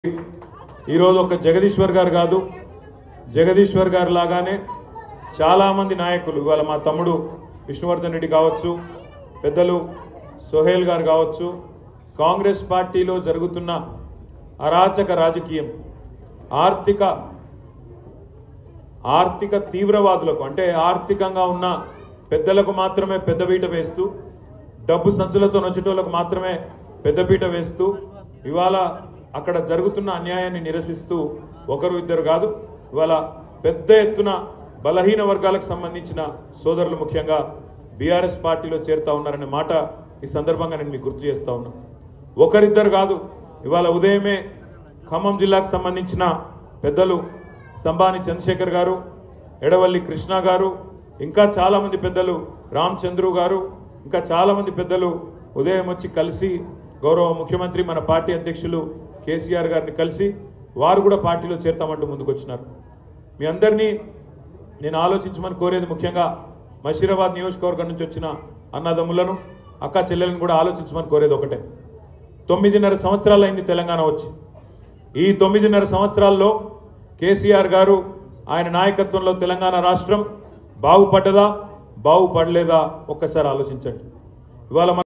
ఈరోజు ఒక జగదీశ్వర్ గారు కాదు జగదీశ్వర్ గారు లాగానే చాలామంది నాయకులు ఇవాళ మా తమ్ముడు విష్ణువర్ధన్ రెడ్డి కావచ్చు పెద్దలు సోహేల్ గారు కావచ్చు కాంగ్రెస్ పార్టీలో జరుగుతున్న అరాచక రాజకీయం ఆర్థిక ఆర్థిక తీవ్రవాదులకు అంటే ఆర్థికంగా ఉన్న పెద్దలకు మాత్రమే పెద్దపీట వేస్తూ డబ్బు సంచులతో నొచ్చేటోళ్ళకు మాత్రమే పెద్దపీట వేస్తూ ఇవాళ అక్కడ జరుగుతున్న అన్యాయాన్ని నిరసిస్తూ ఒకరు ఇద్దరు కాదు ఇవాళ పెద్ద ఎత్తున బలహీన వర్గాలకు సంబంధించిన సోదరులు ముఖ్యంగా బీఆర్ఎస్ పార్టీలో చేరుతా ఉన్నారనే మాట ఈ సందర్భంగా నేను మీకు గుర్తు చేస్తా ఉన్నా ఒకరిద్దరు కాదు ఇవాళ ఉదయమే ఖమ్మం జిల్లాకు సంబంధించిన పెద్దలు సంబాని చంద్రశేఖర్ గారు ఎడవల్లి కృష్ణ గారు ఇంకా చాలామంది పెద్దలు రామచంద్రు గారు ఇంకా చాలామంది పెద్దలు ఉదయం వచ్చి కలిసి గౌరవ ముఖ్యమంత్రి మన పార్టీ అధ్యక్షులు కేసీఆర్ గారిని కలిసి వారు కూడా పార్టీలో చేరతామంటూ ముందుకు వచ్చినారు మీ అందరినీ నేను ఆలోచించమని కోరేది ముఖ్యంగా మషీరాబాద్ నియోజకవర్గం నుంచి వచ్చిన అన్నదమ్ములను అక్క చెల్లెలను కూడా ఆలోచించమని కోరేది ఒకటే తొమ్మిదిన్నర సంవత్సరాలు అయింది తెలంగాణ వచ్చి ఈ తొమ్మిదిన్నర సంవత్సరాల్లో కేసీఆర్ గారు ఆయన నాయకత్వంలో తెలంగాణ రాష్ట్రం బాగుపడ్డదా బాగుపడలేదా ఒక్కసారి ఆలోచించండి ఇవాళ మన